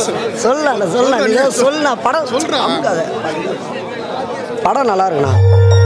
சொல்லல சொல்ல நீ சொல்ல படம் சொல்றா. அமுக்காத. படம் நல்லா இருக்குண்ணா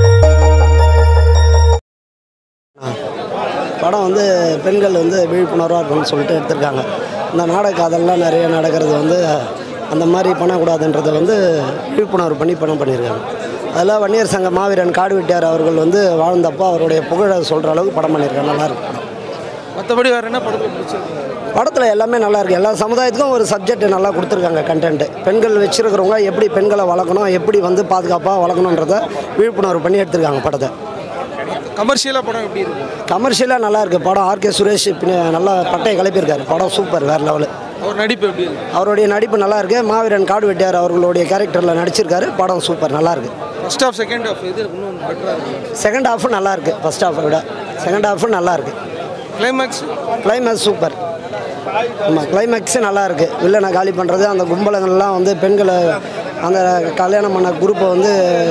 ஆ. படம் வந்து பெண்கள் வந்து விழிப்புணர்வாக இருக்கணும்னு சொல்லிட்டு எடுத்திருக்காங்க இந்த நாடக காதல்லாம் நிறைய நடக்கிறது வந்து அந்த மாதிரி பண்ணக்கூடாதுன்றதை வந்து விழிப்புணர்வு பண்ணி படம் பண்ணியிருக்காங்க அதில் வன்னியர் சங்க மாவீரன் காடு வெட்டியார் அவர்கள் வந்து வாழ்ந்தப்போ அவருடைய புகழை சொல்கிற அளவுக்கு படம் பண்ணியிருக்காங்க நல்லா இருக்கு படம் மற்றபடி வேறு என்ன படத்தில் பிடிச்சிருக்கு படத்தில் எல்லாமே நல்லா இருக்குது எல்லா சமுதாயத்துக்கும் ஒரு சப்ஜெக்ட் நல்லா கொடுத்துருக்காங்க கண்டென்ட்டு பெண்கள் வச்சுருக்கிறவங்க எப்படி பெண்களை வளர்க்கணும் எப்படி வந்து பாதுகாப்பாக வளர்க்கணுன்றத விழிப்புணர்வு பண்ணி எடுத்திருக்காங்க படத்தை கமர்ஷியலாக படம் எப்படி இருக்கு கமர்ஷியலாக நல்லா இருக்குது படம் ஆர்கே சுரேஷ் பின்ன நல்லா பட்டையை கிளப்பியிருக்காரு படம் சூப்பர் வேறு லெவலு அவர் நடிப்பு எப்படி இருக்கு அவருடைய நடிப்பு நல்லா இருக்கு மாவீரன் காடு வெட்டியார் அவர்களுடைய கேரக்டரில் நடிச்சிருக்காரு படம் சூப்பர் நல்லா இருக்கு ஃபர்ஸ்ட் ஹாஃப் செகண்ட் ஹாஃப் எது இன்னும் பெட்டராக இருக்கு செகண்ட் ஹாஃபும் நல்லா இருக்கு ஃபர்ஸ்ட் ஹாஃபை விட செகண்ட் ஹாஃபும் நல்லா இருக்கு கிளைமேக்ஸ் கிளைமேக்ஸ் சூப்பர் ஆமாம் கிளைமேக்ஸு நல்லா இருக்கு வில்லனை காலி பண்ணுறது அந்த கும்பலங்கள்லாம் வந்து பெண்களை அந்த கல்யாணம் பண்ண குரூப்பை வந்து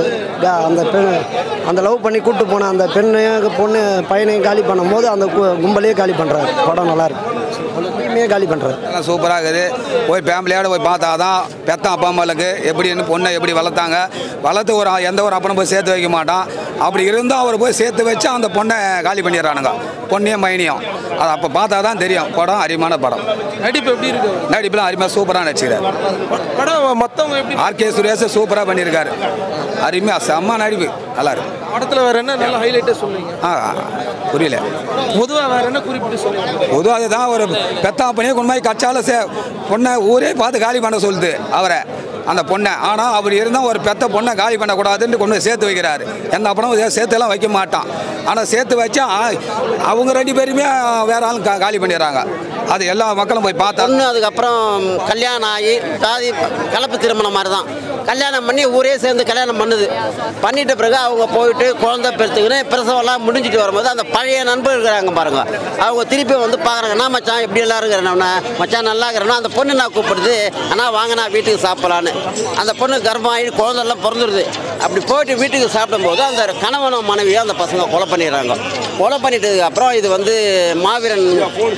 க- அந்த பெண் அந்த லவ் பண்ணி கூட்டு போன அந்த பெண்ணையும் பொண்ணு பையனையும் காலி பண்ணும்போது அந்த கு- கும்பலையே காலி பண்ணுறாரு படம் நல்லா இருக்கு அந்த டீமையே காலி பண்ணுறாரு எல்லாம் சூப்பராக இருக்குது போய் ஃபேமிலியோட போய் பார்த்தா தான் பெத்த அப்பா அம்மாளுக்கு எப்படின்னு பொண்ணை எப்படி வளர்த்தாங்க வளர்த்து ஒரு எந்த ஒரு அப்பனும் போய் சேர்த்து வைக்க மாட்டான் அப்படி இருந்தும் அவர் போய் சேர்த்து வச்சு அந்த பொண்ணை காலி பண்ணிடுறானுங்க பொண்ணையும் மைனியும் அது அப்போ பார்த்தா தான் தெரியும் படம் அருமையான படம் நடிப்பு எப்படி இருக்கு அவர்? நடிப்புலாம் அருமையாக சூப்பராக நடிச்சுக்கிறார் ப- படம் மற்றவங்க எப்படி ஆர்கே சுரேஷ் சூப்பராக பண்ணியிருக்காரு அருமையாக செம்ம நடிப்பு நல்லா இருக்கு படத்தில் வேறு என்ன நல்ல ஹைலைட்டாக சொல்லுவீங்க ஆ ஆ, புரியல பொதுவாக வேறு என்ன குறிப்பிட்டு சொல்லுவீங்க பொதுவாக அதுதான் ஒரு பெத்தா பண்ணியே கொண்டு போய் கச்சால சே பொண்ணை ஊரே பார்த்து காலி பண்ண சொல்லுது அவரை அந்த பொண்ணை ஆனால் அவர் இருந்தால் ஒரு பெத்த பொண்ணை காலி பண்ணக்கூடாதுன்னு கொண்டு போய் சேர்த்து வைக்கிறாரு எந்த அப்பனும் சேர்த்துலாம் வைக்க மாட்டான் ஆனால் சேர்த்து வச்சா ஆ- அவங்க ரெண்டு பேருமே வேற ஆளும் கா- காலி பண்ணிடுறாங்க அது எல்லா மக்களும் போய் பார்த்தா பொண்ணு அதுக்கப்புறம் கல்யாணம் ஆகி ஜாதி கலப்பு திருமணம் மாதிரி தான் கல்யாணம் பண்ணி ஊரே சேர்ந்து கல்யாணம் பண்ணுது பண்ணிட்ட பிறகு அவங்க போயிட்டு குழந்தை பெருத்துக்கின்னு பிரசவம்லாம் முடிஞ்சிட்டு வரும்போது அந்த பழைய நண்பர் இருக்கிறாங்க பாருங்க அவங்க திருப்பி வந்து பார்க்குறாங்க நான் மச்சான் இப்படி எல்லாம் இருக்கிறேன் மச்சான் நல்லா இருக்கிறேன்னா அந்த பொண்ணு நான் கூப்பிடுது ஆனால் வாங்க நான் வீட்டுக்கு சாப்பிடலான்னு அந்த பொண்ணு கர்ப்பமாகி குழந்தெல்லாம் பிறந்துருது அப்படி போயிட்டு வீட்டுக்கு சாப்பிடும்போது அந்த கணவனும் மனைவியும் அந்த பசங்க கொலை பண்ணிடுறாங்க கொலை பண்ணிட்டதுக்கு அப்புறம் இது வந்து மாவீரன்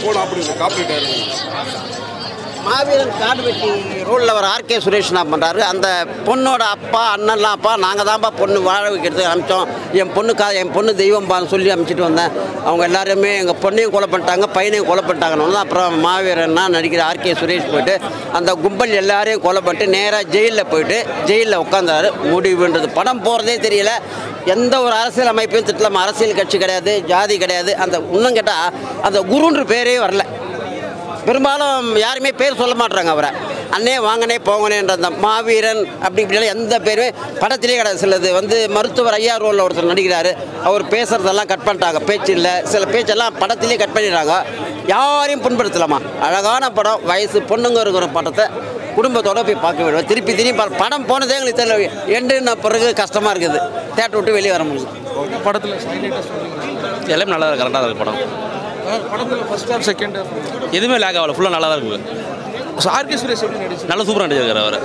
மாவீரன் காடு வெட்டி ரோலில் வர ஆர்கே சுரேஷ் என்ன பண்ணுறாரு அந்த பொண்ணோட அப்பா அண்ணன்லாம் அப்பா நாங்கள் தான்ப்பா பொண்ணு வாழ வைக்கிறதுக்கு அனுப்பிச்சோம் என் பொண்ணுக்கா என் பொண்ணு தெய்வம்பான்னு சொல்லி அனுப்பிச்சிட்டு வந்தேன் அவங்க எல்லாருமே எங்கள் பொண்ணையும் கொலை பண்ணிட்டாங்க பையனையும் கொலை பண்ணிட்டாங்கன்னு அப்புறம் மாவீரன்னா நடிக்கிற ஆர்கே சுரேஷ் போயிட்டு அந்த கும்பல் எல்லாரையும் கொலை பண்ணிட்டு நேராக ஜெயிலில் போயிட்டு ஜெயிலில் உட்காந்தாரு முடிவுன்றது படம் போகிறதே தெரியல எந்த ஒரு அரசியல் அமைப்பையும் திட்டலாம் அரசியல் கட்சி கிடையாது ஜாதி கிடையாது அந்த இன்னும் கேட்டால் அந்த குருன்ற பேரே வரல பெரும்பாலும் யாருமே பேர் சொல்ல மாட்றாங்க அவரை அண்ணே வாங்கனே போங்கனேன்ற அந்த மாவீரன் அப்படி இப்படிலாம் எந்த பேருமே படத்திலே கிடையாது சிலது வந்து மருத்துவர் ஐயா ரோலில் ஒருத்தர் நடிக்கிறாரு அவர் பேசுகிறதெல்லாம் கட் பண்ணிட்டாங்க பேச்சு இல்லை சில பேச்செல்லாம் படத்திலே கட் பண்ணிடுறாங்க யாரையும் புண்படுத்தலாமா அழகான படம் வயசு பொண்ணுங்க இருக்கிற படத்தை குடும்பத்தோட போய் பார்க்க விடுவேன் திருப்பி திரும்பி பா- படம் போனதே எங்களுக்கு தெரியல எண்டுன பிறகு கஷ்டமாக இருக்குது தேட்டர் விட்டு வெளியே வர முடியல படத்தில் ஹைலைட்டாக சொல்லுவீங்க எல்லாமே நல்லா இருக்கு கரெக்டாக இருக்கு படம் படத்தில் ஃபர்ஸ்ட் ஹாஃப் செகண்ட் ஹாஃப் எதுவுமே லேக் ஆகல ஃபுல்லாக நல்லா தான் இருக்குது ஆர்கே சுரேஷ் எப்படி நடிச்சு நல்லா சூப்பராக நடிச்சிருக்காரு அவர்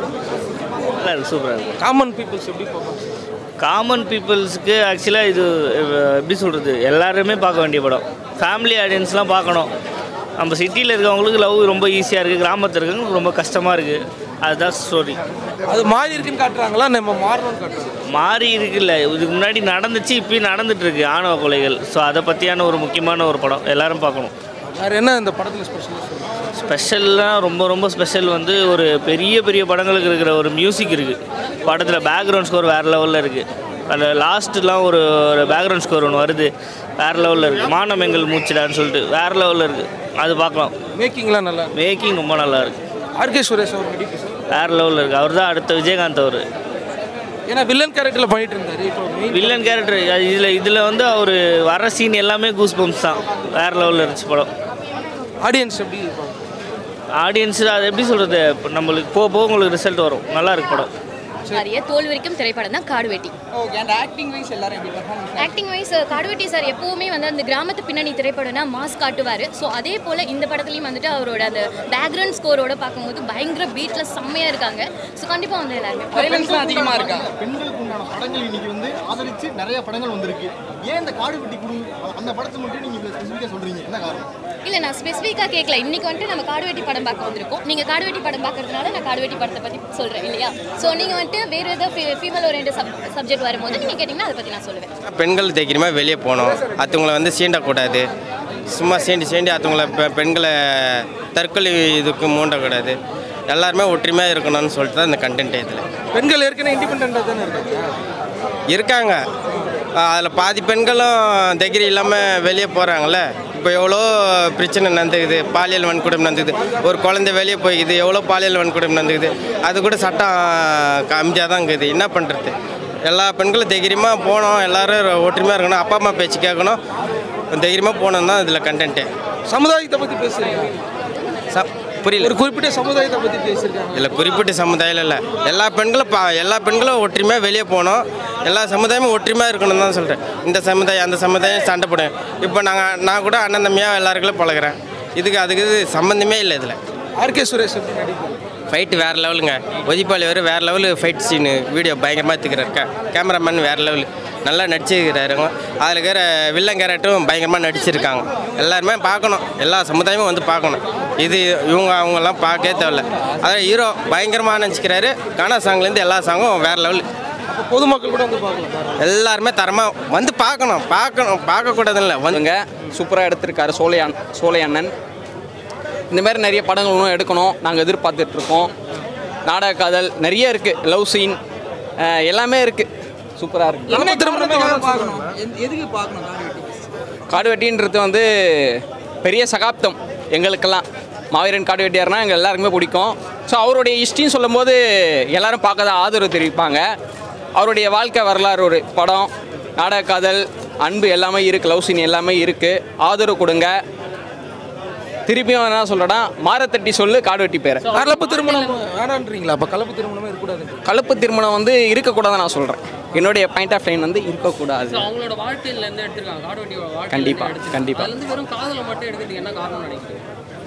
நல்லா இருக்கு சூப்பராக இருக்கு காமன் பீப்புள்ஸ் எப்படி பார்ப்பாங்க காமன் பீப்புள்ஸ்க்கு ஆக்சுவலாக இது அஹ், எப்படி சொல்கிறது எல்லாருமே பார்க்க வேண்டிய படம் ஃபேமிலி ஆடியன்ஸ்லாம் பார்க்கணும் நம்ம சிட்டியில் இருக்கவங்களுக்கு லவ் ரொம்ப ஈஸியாக இருக்குது கிராமத்தில் இருக்கவங்களுக்கு ரொம்ப கஷ்டமாக இருக்குது அதுதான் ஸ்டோரி அது மாறி இருக்குன்னு காட்டுறாங்களா நம்ம மாறணும்னு காட்டுறாங்க மாறி இருக்குல்ல இதுக்கு முன்னாடி நடந்துச்சு இப்பயும் நடந்துட்டு இருக்கு ஆணவ கொலைகள் ஸோ அதை பற்றியான ஒரு முக்கியமான ஒரு படம் எல்லாரும் பார்க்கணும் வேறு என்ன இந்த படத்தில் ஸ்பெஷலாக சொல்லுங்கள் ஸ்பெஷல்லாம் ரொம்ப ரொம்ப ஸ்பெஷல் வந்து ஒரு பெரிய பெரிய படங்களுக்கு இருக்கிற ஒரு மியூசிக் இருக்குது படத்தில் பேக்ரவுண்ட் ஸ்கோர் வேறு லெவலில் இருக்குது அதில் லாஸ்ட்டுலாம் ஒரு ஒரு பேக்ரவுண்ட் ஸ்கோர் ஒன்று வருது வேறு லெவலில் இருக்குது மானம் எங்கள் மூச்சிடான்னு சொல்லிட்டு வேறு லெவலில் இருக்குது அது பார்க்கலாம் மேக்கிங்லாம் நல்லா மேக்கிங் ரொம்ப நல்லா இருக்குது ஆர்கே சுரேஷ் அவர் நடிப்பு சார் வேறு லெவலில் இருக்குது அவர் தான் அடுத்த விஜயகாந்த் அவர் ஏன்னா வில்லன் கேரக்டரில் பண்ணிட்டு இருந்தாரு இப்போ மெயின் வில்லன் கேரக்டர் இதில் இதில் வந்து அவர் வர சீன் எல்லாமே கூஸ் பம்ப்ஸ் தான் வேறு லெவலில் இருந்துச்சு படம் ஆடியன்ஸ் எப்படி இருப்பாங்க ஆடியன்ஸ் அது எப்படி சொல்கிறது இப்போ நம்மளுக்கு போக போக உங்களுக்கு ரிசல்ட் வரும் நல்லா இருக்கு படம் நிறைய தோல் வரைக்கும் திரைப்படம் தான் காடுவெட்டி ஓகே அந்த ஆக்டிங் வைஸ் எல்லாரும் எப்படி performance acting wise Kaduvetti sir எப்பவுமே வந்து அந்த கிராமத்து பின்னணி திரைப்படம்னா மாஸ் காட்டுவார் ஸோ அதே போல் இந்த படத்துலையும் வந்துட்டு அவரோட அந்த பேக்ரவுண்ட் ஸ்கோரோட பார்க்கும்போது பயங்கர பீட்டில் செம்மையாக இருக்காங்க ஸோ கண்டிப்பாக வந்து எல்லாருமே வைலன்ஸ்லாம் அதிகமா இருக்கா பெண்களுக்கு உண்டான படங்கள் இன்னைக்கு வந்து ஆதரிச்சு நிறைய படங்கள் வந்திருக்கு ஏன் இந்த காடு வெட்டி குடு அந்த படத்தை மட்டும் நீங்க இவ்வளவு ஸ்பெசிஃபிக்கா சொல்றீங்க என்ன காரணம் இல்லை நான் ஸ்பெசிஃபிக்காக கேட்கல இன்னைக்கு வந்துட்டு நம்ம காடுவெட்டி படம் பார்க்க வந்திருக்கோம் நீங்கள் காடுவெட்டி படம் பார்க்கறதுனால நான் காடுவெட்டி படத்தை பற்றி சொல்கிறேன் இல்லையா ஸோ நீங்கள் வந்துட்டு வேறு ஏதாவது ஃபீமேல் ஓரியன்ட் சப் சப்ஜெக்ட் வரும்போது நீங்கள் கேட்டிங்கன்னா அதை பற்றி நான் சொல்லுவேன் பெண்கள் தைரியமாக வெளியே போகணும் அடுத்தவங்கள வந்து சீண்டக்கூடாது சும்மா சீண்டி சீண்டி அடுத்தவங்கள பெ- பெண்களை தற்கொலை இதுக்கு மூண்டக்கூடாது எல்லாருமே ஒற்றுமையாக இருக்கணும்னு சொல்லிட்டு தான் இந்த கண்டென்ட் இதில் பெண்கள் ஏற்கனவே இண்டிபெண்டாக தானே இருக்காங்க இருக்காங்க அதில் பாதி பெண்களும் தைரியம் இல்லாமல் வெளியே போகிறாங்களே இப்போ எவ்வளோ பிரச்சனை நடந்துக்குது பாலியல் வன்கொடுமை நடந்துக்குது ஒரு குழந்தை வெளியே போய்க்குது எவ்வளோ பாலியல் வன்கொடுமை நடந்துக்குது அது கூட சட்டம் கம்மியாக தான் இருக்குது என்ன பண்ணுறது எல்லா பெண்களும் தைரியமாக போகணும் எல்லோரும் ஒற்றுமையாக இருக்கணும் அப்பா அம்மா பேச்சு கேட்கணும் தைரியமாக போகணும் தான் இதில் கண்டென்ட்டு சமுதாயத்தை பற்றி பேசுறீங்க ச புரியல ஒரு குறிப்பிட்ட சமுதாயத்தை பற்றி பேசியிருக்காங்க இல்லை குறிப்பிட்ட சமுதாயம் இல்லை எல்லா பெண்களும் பா எல்லா பெண்களும் ஒற்றுமையாக வெளியே போகணும் எல்லா சமுதாயமும் ஒற்றுமையாக இருக்கணும் தான் சொல்கிறேன் இந்த சமுதாயம் அந்த சமுதாயம் சண்டை போடுவேன் இப்போ நாங்கள் நான் கூட அண்ணன் தம்பியாக எல்லாருக்குள்ள பழகுறேன் இதுக்கு அதுக்கு இது சம்மந்தமே இல்லை இதில் ஆர்கே சுரேஷ் எப்படி நடிப்பார் ஃபைட்டு வேறு லெவலுங்க ஒதிப்பாளி வரை வேறு லெவலு ஃபைட் சீனு வீடியோ பயங்கரமாக எடுத்துக்கிறாரு கே கேமராமேன் வேறு லெவலு நல்லா நடிச்சிருக்கிறாருங்க அதில் இருக்கிற வில்லன் கேரக்டரும் பயங்கரமாக நடிச்சிருக்காங்க எல்லாருமே பார்க்கணும் எல்லா சமுதாயமும் வந்து பார்க்கணும் இது இவங்க அவங்கெல்லாம் பார்க்கவே தேவையில்ல அதாவது ஹீரோ பயங்கரமாக நினச்சிக்கிறாரு கானா சாங்லேருந்து எல்லா சாங்கும் வேறு லெவல் அப்போ பொதுமக்கள் கூட வந்து பார்க்கலாம் எல்லாருமே தரமாக வந்து பார்க்கணும் பார்க்கணும் பார்க்கக்கூடாதுன்னு இல்லை வந்து வந்துங்க சூப்பராக எடுத்திருக்காரு சோலையான் சோலை அண்ணன் இந்த மாதிரி நிறைய படங்கள் இன்னும் எடுக்கணும் நாங்கள் எதிர்பார்த்துட்ருக்கோம் நாடக காதல் நிறைய இருக்குது லவ் சீன் எல்லாமே இருக்குது சூப்பராக இருக்குது நம்ம திருமணமே பார்க்கணும் எதுக்கு பார்க்கணும் காடு வெட்டின்றது வந்து பெரிய சகாப்தம் எங்களுக்கெல்லாம் மாவீரன் காடு வெட்டியார்னா எங்கள் எல்லாருக்குமே பிடிக்கும் ஸோ அவருடைய ஹிஸ்ட்ரின்னு சொல்லும்போது எல்லாரும் பார்க்க தான் ஆதரவு தெரிவிப்பாங்க அவருடைய வாழ்க்கை வரலாறு ஒரு படம் நாடக காதல் அன்பு எல்லாமே இருக்குது லவ் சீன் எல்லாமே இருக்குது ஆதரவு கொடுங்க திருப்பியும் என்ன சொல்கிறேன்னா மாரத்தட்டி சொல்லு காடு வெட்டி பேர் கலப்பு திருமணம் வேணான்றீங்களா அப்போ கலப்பு திருமணமே இருக்கக்கூடாது கலப்பு திருமணம் வந்து இருக்கக்கூடாதுன்னு நான் சொல்கிறேன் என்னுடைய பாயிண்ட் ஆஃப் லைன் வந்து இருக்கக்கூடாது அவங்களோட வாழ்க்கையில இருந்து எடுத்திருக்காங்க காடு வெட்டியோட வாழ்க்கை கண்டிப்பா, கண்டிப்பா. அதுல இருந்து வெறும் காதலை மட்டும் எடுக்கிறதுக்கு என்ன காரணம் நினைக்கிறீங்க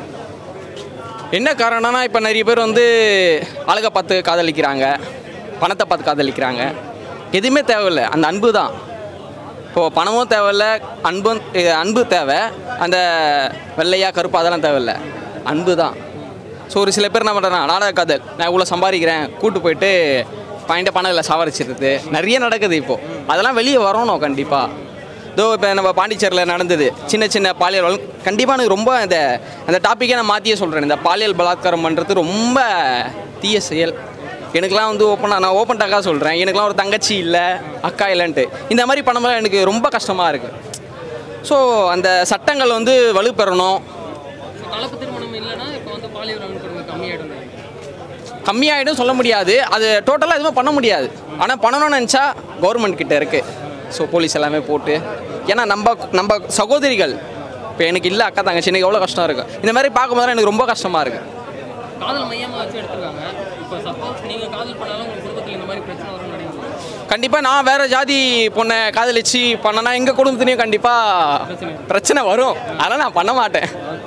என்ன காரணம்னா இப்போ நிறைய பேர் வந்து அழகை பார்த்து காதலிக்கிறாங்க பணத்தை பார்த்து காதலிக்கிறாங்க எதுவுமே தேவையில்லை அந்த அன்பு தான் இப்போது பணமும் தேவையில்ல அன்பும் இது அன்பு தேவை அந்த வெள்ளையா கருப்பு அதெல்லாம் தேவையில்ல அன்பு தான் ஸோ ஒரு சில பேர் என்ன பண்ணுறாங்க நாடக காதல் நான் இவ்வளோ சம்பாதிக்கிறேன் கூட்டு போயிட்டு பாயிண்ட்டை பணம் இல்லை சாவரிச்சிருது நிறைய நடக்குது இப்போது அதெல்லாம் வெளியே வரணும் கண்டிப்பாக இதோ இப்போ நம்ம பாண்டிச்சேரியில் நடந்தது சின்ன சின்ன பாலியல் வழக்கு கண்டிப்பாக எனக்கு ரொம்ப இந்த அந்த டாப்பிக்கே நான் மாற்றியே சொல்கிறேன் இந்த பாலியல் பலாத்காரம் பண்ணுறது ரொம்ப தீய செயல் எனக்குலாம் வந்து ஓப்பனாக நான் ஓப்பன் டாக்காக சொல்கிறேன் எனக்குலாம் ஒரு தங்கச்சி இல்லை அக்கா இல்லைன்ட்டு இந்த மாதிரி பணமெல்லாம் எனக்கு ரொம்ப கஷ்டமாக இருக்குது ஸோ அந்த சட்டங்கள் வந்து வலுப்பெறணும் கலப்பு திருமணம் இல்லைன்னா இப்போ வந்து பாலியல் வன்கொடுமை கம்மியாயிடும் கம்மியாயிடும் சொல்ல முடியாது அது டோட்டலாக எதுவுமே பண்ண முடியாது ஆனால் பண்ணணும்னு நினச்சா கவர்மெண்ட் கிட்ட இருக்குது ஸோ போலீஸ் எல்லாமே போட்டு ஏன்னா நம்ம நம்ம சகோதரிகள் இப்போ எனக்கு இல்லை அக்கா தங்கச்சி எனக்கு எவ்வளோ கஷ்டம் இருக்குது இந்த மாதிரி பார்க்கும்போது எனக்கு ரொம்ப கஷ்டமாக இருக்குது காதல் மையமா வச்சு எடுத்திருக்காங்க இப்போ சப்போஸ் நீங்க காதல் பண்ணாலும் உங்க குடும்பத்தில் இந்த மாதிரி பிரச்சனை வரும்னு நினைக்கிறீங்க கண்டிப்பாக நான் வேறு ஜாதி பொண்ணை காதலிச்சு பண்ணனா எங்கள் குடும்பத்துலேயும் கண்டிப்பாக பிரச்சனை வரும் அதனால் நான் பண்ண மாட்டேன்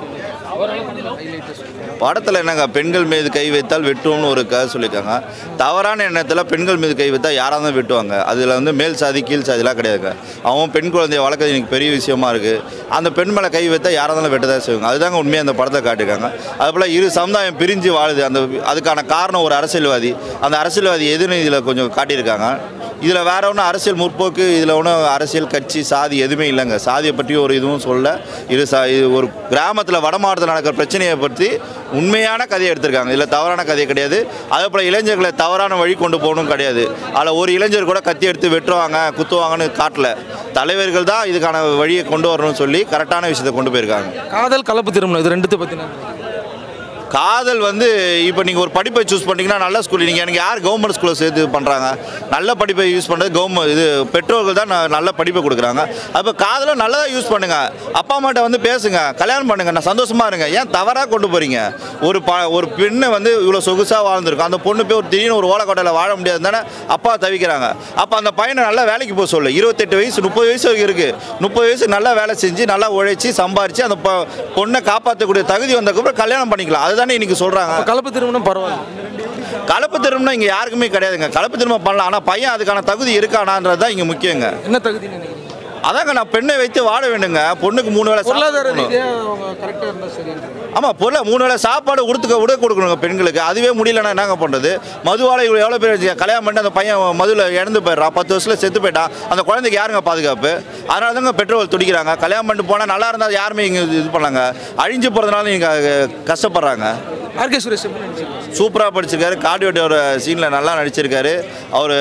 படத்தில் என்னங்க பெண்கள் மீது கை வைத்தால் வெட்டுவோம்னு ஒரு கதை சொல்லியிருக்காங்க தவறான எண்ணத்தில் பெண்கள் மீது கை வைத்தால் யாராக தான் வெட்டுவாங்க அதில் வந்து மேல் சாதி கீழ் சாதிலாம் கிடையாதுங்க அவன் பெண் குழந்தைய வளர்க்கறது எனக்கு பெரிய விஷயமா இருக்குது அந்த பெண் மேலே கை வைத்தா யாராக இருந்தாலும் வெட்ட தான் செய்வாங்க அதுதாங்க உண்மையாக அந்த படத்தை காட்டியிருக்காங்க அதுபோல் இரு சமுதாயம் பிரிஞ்சு வாழுது அந்த அதுக்கான காரணம் ஒரு அரசியல்வாதி அந்த அரசியல்வாதி எதுன்னு இதில் கொஞ்சம் காட்டியிருக்காங்க இதில் வேற ஒன்றும் அரசியல் முற்போக்கு இதில் ஒன்றும் அரசியல் கட்சி சாதி எதுவுமே இல்லைங்க சாதியை பற்றி ஒரு இதுவும் சொல்ல இது சா இது ஒரு கிராமத்தில் வட மாவட்டத்தில் நடக்கிற பிரச்சனையை பற்றி உண்மையான கதையை எடுத்திருக்காங்க இதில் தவறான கதையை கிடையாது அதே போல் இளைஞர்களை தவறான வழி கொண்டு போகணும் கிடையாது அதில் ஒரு இளைஞர் கூட கத்தி எடுத்து வெட்டுவாங்க குத்துவாங்கன்னு காட்டல தலைவர்கள் தான் இதுக்கான வழியை கொண்டு வரணும்னு சொல்லி கரெக்டான விஷயத்தை கொண்டு போயிருக்காங்க காதல் கலப்பு திருமணம் இது ரெண்டுத்தை பற்றின காதல் வந்து இப்போ நீங்கள் ஒரு படிப்பை சூஸ் பண்ணீங்கன்னா நல்ல ஸ்கூல் நீங்கள் எனக்கு யார் கவர்மெண்ட் ஸ்கூலில் சேர்த்து பண்ணுறாங்க நல்ல படிப்பை யூஸ் பண்ணுறது கவர்மெண்ட் இது பெற்றோர்கள் தான் ந- நல்ல படிப்பை கொடுக்குறாங்க அப்போ காதலை நல்லதாக யூஸ் பண்ணுங்கள் அப்பா அம்மாட்ட வந்து பேசுங்க கல்யாணம் பண்ணுங்க நான் சந்தோஷமாக இருங்க ஏன் தவறாக கொண்டு போகிறீங்க ஒரு ப ஒரு பெண்ணை வந்து இவ்வளோ சொகுசாக வாழ்ந்துருக்கும் அந்த பொண்ணு போய் ஒரு திடீர்னு ஒரு ஓலக்கோட்டையில் வாழ முடியாது தானே அப்பா தவிக்கிறாங்க அப்போ அந்த பையனை நல்லா வேலைக்கு போக சொல்லு இருபத்தெட்டு வயசு முப்பது வயசு வரைக்கும் இருக்குது முப்பது வயசு நல்லா வேலை செஞ்சு நல்லா உழைச்சி சம்பாரித்து அந்த பொ- பொண்ணை காப்பாற்றக்கூடிய தகுதி வந்ததுக்கப்புறம் கல்யாணம் பண்ணிக்கலாம் அதுதானே இன்னைக்கு சொல்கிறாங்க கலப்பு திருமணம் பரவாயில்ல கலப்பு திருமணம் இங்கே யாருக்குமே கிடையாதுங்க கலப்பு திருமணம் பண்ணலாம் ஆனால் பையன் அதுக்கான தகுதி இருக்கானான்றது தான் இங்கே முக்கியங்க என்ன தகுதி நினைக்கிறீங்க அதாங்க நான் பெண்ணை வைத்து வாழ வேண்டுங்க பொண்ணுக்கு மூணு வேளை பொருளாதார சாப்பாடு கொடுக்கணும். ரீதியாக அவங்க கரெக்டாக இருந்தால் சரின்றது ஆமாம் பொருளை மூணு வேளை சாப்பாடு கொடுத்துக்க விட கொடுக்கணுங்க பெண்களுக்கு அதுவே முடியலன்னா என்னங்க பண்ணுறது மதுவாலை இவ்வளோ எவ்வளோ பேர் வச்சு கல்யாணம் பண்ணி அந்த பையன் மதுவில் இறந்து போயிடுறான் பத்து வருஷத்தில் செத்து போயிட்டான் அந்த குழந்தைக்கு யாருங்க பாதுகாப்பு அதனால தாங்க பெட்ரோல் துடிக்கிறாங்க கல்யாணம் பண்ணிட்டு போனால் நல்லா இருந்தால் யாருமே இங்கே இது பண்ணாங்க அழிஞ்சு போகிறதுனால இங்கே கஷ்டப்படுறாங்க ஆர்கே சுரேஷ் எப்படி நினச்சிருக்கீங்க சூப்பராக படிச்சிருக்காரு கார்டியோட சீனில் நல்லா நடிச்சிருக்காரு அவர்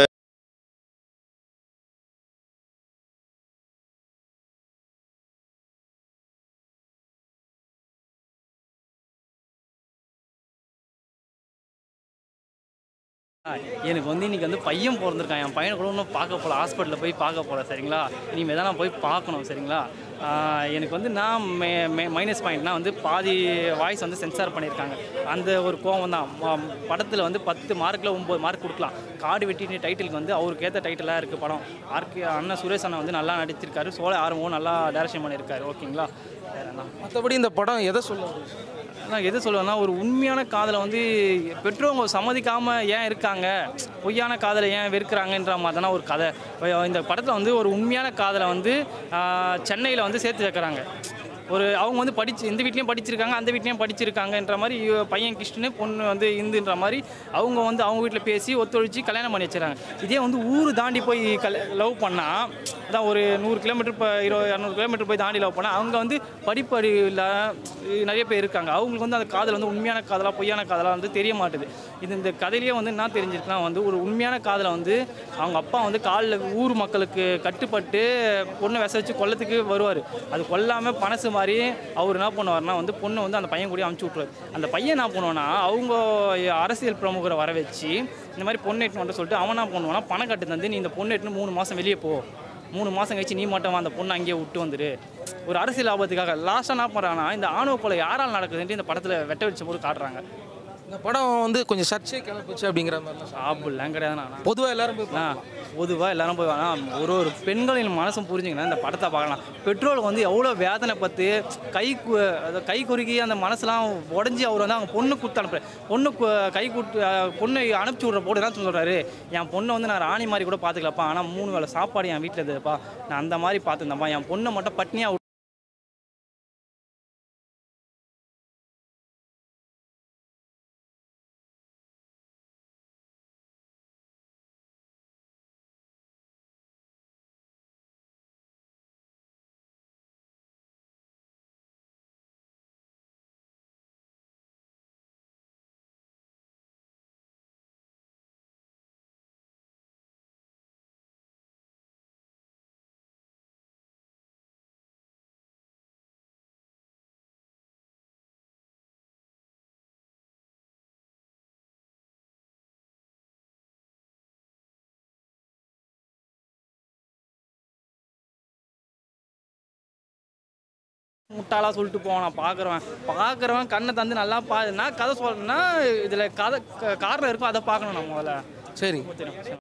எனக்கு வந்து இன்னைக்கு வந்து பையன் பிறந்திருக்கான் என் பையனை கூட இன்னும் பார்க்க போகல ஹாஸ்பிட்டலில் போய் பார்க்க போகல சரிங்களா இனிமேல் தான் நான் போய் பார்க்கணும் சரிங்களா ஆஹ் எனக்கு வந்து நான் மே மைனஸ் பாயிண்ட்னா வந்து பாதி வாய்ஸ் வந்து சென்சார் பண்ணியிருக்காங்க அந்த ஒரு கோவம் தான் படத்தில் வந்து பத்து மார்க்கில் ஒம்பது மார்க் கொடுக்கலாம் காடு வெட்டின்னு டைட்டிலுக்கு வந்து அவருக்கு ஏற்ற டைட்டிலாக இருக்குது படம் ஆர்கே அண்ணன் சுரேஷ் அண்ணன் வந்து நல்லா நடிச்சிருக்காரு சோழ ஆர்வம் நல்லா டைரக்ஷன் பண்ணியிருக்காரு ஓகேங்களா வேற என்ன மற்றபடி இந்த படம் எதை சொல்ல நான் எது சொல்லுவேன்னா ஒரு உண்மையான காதலை வந்து பெற்றவங்க சம்மதிக்காமல் ஏன் இருக்காங்க பொய்யான காதலை ஏன் வெறுக்கிறாங்கன்ற மாதிரி தானே ஒரு கதை இப்ப இந்த படத்தில் வந்து ஒரு உண்மையான காதலை வந்து சென்னையில் வந்து சேர்த்து வைக்கிறாங்க ஒரு அவங்க வந்து படிச்சு இந்த வீட்லேயும் படிச்சிருக்காங்க அந்த வீட்லேயும் படிச்சிருக்காங்கன்ற மாதிரி இவ பையன் கிருஷ்ணனு பொண்ணு வந்து இந்துன்ற மாதிரி அவங்க வந்து அவங்க வீட்டில் பேசி ஒத்துழைச்சி கல்யாணம் பண்ணி வச்சுறாங்க இதே வந்து ஊர் தாண்டி போய் கல் லவ் பண்ணால் அதான் ஒரு நூறு கிலோமீட்டர் இப்போ இருபது இரநூறு கிலோமீட்டர் போய் தாண்டி லவ் பண்ணால் அவங்க வந்து படிப்பறிவில் நிறைய பேர் இருக்காங்க அவங்களுக்கு வந்து அந்த காதல் வந்து உண்மையான காதலா பொய்யான காதலா வந்து தெரிய மாட்டுது இது இந்த கதையிலேயே வந்து என்ன தெரிஞ்சிருக்குன்னா வந்து ஒரு உண்மையான காதலை வந்து அவங்க அப்பா வந்து காலில் ஊர் மக்களுக்கு கட்டுப்பட்டு பொண்ணை விச வச்சு கொல்லத்துக்கு வருவார் அது கொல்லாமல் பணசு மாதிரி அவர் என்ன பண்ணுவார்னா வந்து பொண்ணை வந்து அந்த பையன் கூட அமுச்சு விட்ருவார் அந்த பையன் என்ன பண்ணுவான்னா அவங்க அரசியல் பிரமுகரை வர வச்சு இந்த மாதிரி பொண்ணு எட்டுன்னு வந்துட்டு சொல்லிட்டு அவன் என்ன பண்ணுவானா பணம் கட்டு தந்து நீ இந்த பொண்ணு எட்டுன்னு மூணு மாதம் வெளியே போ மூணு மாதம் கழிச்சு நீ மட்டும் வா, அந்த பொண்ணை அங்கேயே விட்டு வந்துரு ஒரு அரசியல் ஆபத்துக்காக லாஸ்ட்டாக என்ன பண்ணுறாங்கன்னா இந்த ஆணவ கொலை யாரால் நடக்குதுன்ட்டு இந்த படத்தில் வெட்ட வச்ச போது காட்டுறாங்க இந்த படம் வந்து கொஞ்சம் சர்ச்சை கிளப்பிச்சு அப்படிங்கிற மாதிரிலாம் அப்படிலாம் கிடையாது பொதுவாக எல்லாரும் போய் ஆ பொதுவாக எல்லாரும் போய் ஆனால் ஒரு ஒரு பெண்களின் மனசும் புரிஞ்சுங்கன்னா இந்த படத்தை பார்க்கலாம் பெட்ரோலுக்கு வந்து எவ்வளோ வேதனை பத்து கை கு- அது கை குறுக்கி அந்த மனசுலாம் உடஞ்சி அவர் வந்து அவங்க பொண்ணு கொடுத்து அனுப்புறாரு பொண்ணு கு- கை கூட்டு பொண்ணை அனுப்பிச்சி விட்ற போது என்ன சொல்கிறாரு என் பொண்ணை வந்து நான் ராணி மாதிரி கூட பார்த்துக்கலப்பா ஆனால் மூணு வேளை சாப்பாடு என் வீட்டில் இருக்குதுப்பா நான் அந்த மாதிரி பார்த்துருந்தேன்ப்பா என் பொண்ணை மட்டும் பட்னியாக முட்டாளா சொல்லிட்டு போவான் நான் பார்க்குறவன் பார்க்குறவன் கண்ணை தந்து நல்லா பா நான் கதை சொல்றேன்னா இதில் கதை க- காரணம் இருக்கும் அதை பார்க்கணும் நான் முதல்ல சரி